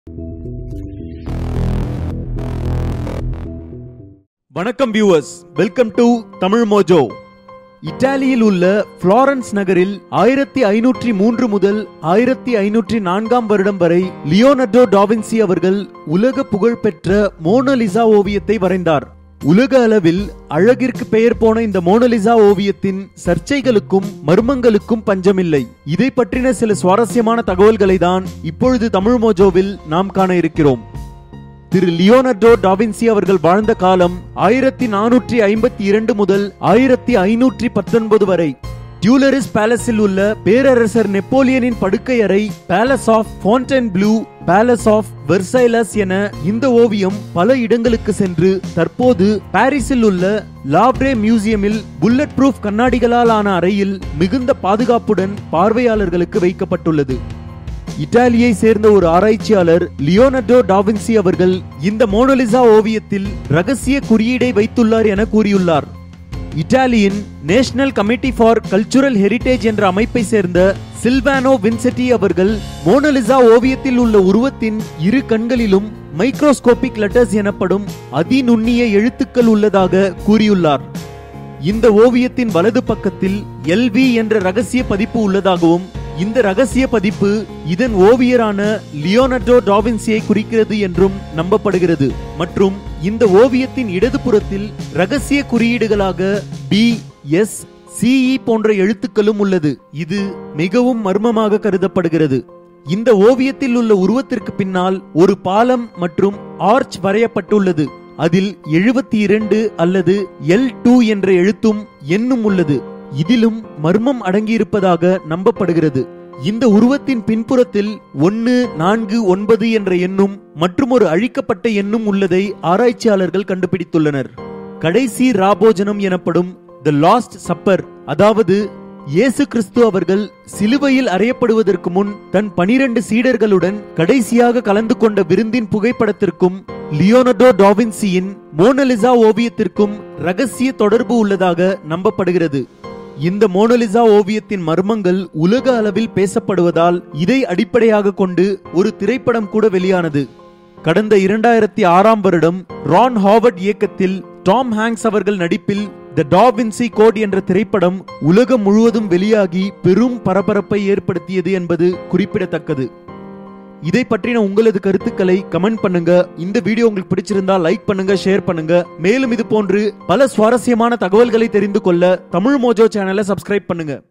வணக்கம் viewers welcome to Tamil Mojo இத்தாலியில் உள்ள புளாரன்ஸ் நகரில் ஆயிரத்தி ஐநூற்றி மூன்று முதல் ஆயிரத்தி ஐநூற்றி நான்காம் வருடம் வரை லியோனர்டோ டாவின்சி அவர்கள் உலக புகழ்பெற்ற மோனலிசா ஓவியத்தை வரைந்தார் உலக அளவில் அழகிற்கு பெயர் போன இந்த மோனலிசா ஓவியத்தின் சர்ச்சைகளுக்கும் மர்மங்களுக்கும் பஞ்சமில்லை இதை பற்றின சில சுவாரஸ்யமான தகவல்களை தான் இப்பொழுது தமிழ் மோஜோவில் நாம் காண இருக்கிறோம் திரு லியோனர்டோ டாவின்சி அவர்கள் வாழ்ந்த காலம் ஆயிரத்தி நானூற்றி ஐம்பத்தி இரண்டு முதல் ஆயிரத்தி ஐநூற்றி பத்தொன்பது வரை டியூலரிஸ் பேலஸில் உள்ள பேரரசர் நெப்போலியனின் படுக்கை அறை palace of Fontainebleau palace of Versailles என இந்த ஓவியம் பல இடங்களுக்கு சென்று தற்போது பாரிஸில் உள்ள லாப்ரே மியூசியமில் புல்லட் ப்ரூஃப் கண்ணாடிகளால் ஆன அறையில் மிகுந்த பாதுகாப்புடன் பார்வையாளர்களுக்கு வைக்கப்பட்டுள்ளது இத்தாலியை சேர்ந்த ஒரு ஆராய்ச்சியாளர் லியோனர்டோ டாவின்சி அவர்கள் இந்த மோனலிசா ஓவியத்தில் ரகசிய குறியீடை வைத்துள்ளார் என கூறியுள்ளார் இத்தாலியின் national committee for cultural heritage என்ற அமைப்பை சேர்ந்த சில்வானோ வின்செட்டி அவர்கள் மோனலிசா ஓவியத்தில் உள்ள உருவத்தின் இரு கண்களிலும் மைக்ரோஸ்கோபிக் லெட்டர்ஸ் எனப்படும் அதிநுண்ணிய எழுத்துக்கள் உள்ளதாக கூறியுள்ளார் இந்த ஓவியத்தின் வலது பக்கத்தில் எல்வி என்ற ரகசிய பதிப்பு உள்ளதாகவும் இந்த ரகசிய பதிப்பு இதன் ஓவியரான லியோனர்டோ டாவின்சியை குறிக்கிறது என்றும் நம்பப்படுகிறது மற்றும் இந்த ஓவியத்தின் இடதுபுறத்தில் ரகசிய குறியீடுகளாக பி எஸ் சிஇ போன்ற எழுத்துக்களும் உள்ளது இது மிகவும் மர்மமாக கருதப்படுகிறது இந்த ஓவியத்தில் உள்ள உருவத்திற்கு பின்னால் ஒரு பாலம் மற்றும் ஆர்ச் வரையப்பட்டுள்ளது அதில் எழுபத்தி இரண்டு அல்லது எல் டூ என்ற எழுத்தும் எண்ணும் உள்ளது இதிலும் மர்மம் அடங்கியிருப்பதாக நம்பப்படுகிறது இந்த உருவத்தின் பின்புறத்தில் ஒன்னு நான்கு ஒன்பது என்ற எண்ணும் மற்றும் ஒரு அழிக்கப்பட்ட எண்ணும் உள்ளதை ஆராய்ச்சியாளர்கள் கண்டுபிடித்துள்ளனர் கடைசி ராபோஜனம் எனப்படும் த லாஸ்ட் சப்பர் அதாவது இயேசு கிறிஸ்து அவர்கள் சிலுவையில் அறையப்படுவதற்கு முன் தன் பனிரெண்டு சீடர்களுடன் கடைசியாக கலந்து கொண்ட விருந்தின் புகைப்படத்திற்கும் லியோனர்டோ டாவின்சியின் மோனலிசா ஓவியத்திற்கும் ரகசிய தொடர்பு உள்ளதாக நம்பப்படுகிறது இந்த மோனலிசா ஓவியத்தின் மர்மங்கள் உலக அளவில் பேசப்படுவதால் இதை அடிப்படையாக கொண்டு ஒரு திரைப்படம் கூட வெளியானது கடந்த இரண்டாயிரத்தி ஆறாம் வருடம் ரான் ஹாவர்ட் இயக்கத்தில் டாம் ஹாங்ஸ் அவர்கள் நடிப்பில் த டாவின்சி கோட் என்ற திரைப்படம் உலகம் முழுவதும் வெளியாகி பெரும் பரபரப்பை ஏற்படுத்தியது என்பது குறிப்பிடத்தக்கது இதை பற்றின உங்களது கருத்துக்களை கமெண்ட் பண்ணுங்க இந்த வீடியோ உங்களுக்கு பிடிச்சிருந்தா லைக் பண்ணுங்க ஷேர் பண்ணுங்க மேலும் இது போன்று பல சுவாரஸ்யமான தகவல்களை தெரிந்து கொள்ள தமிழ் மோஜோ சேனலை சப்ஸ்கிரைப் பண்ணுங்க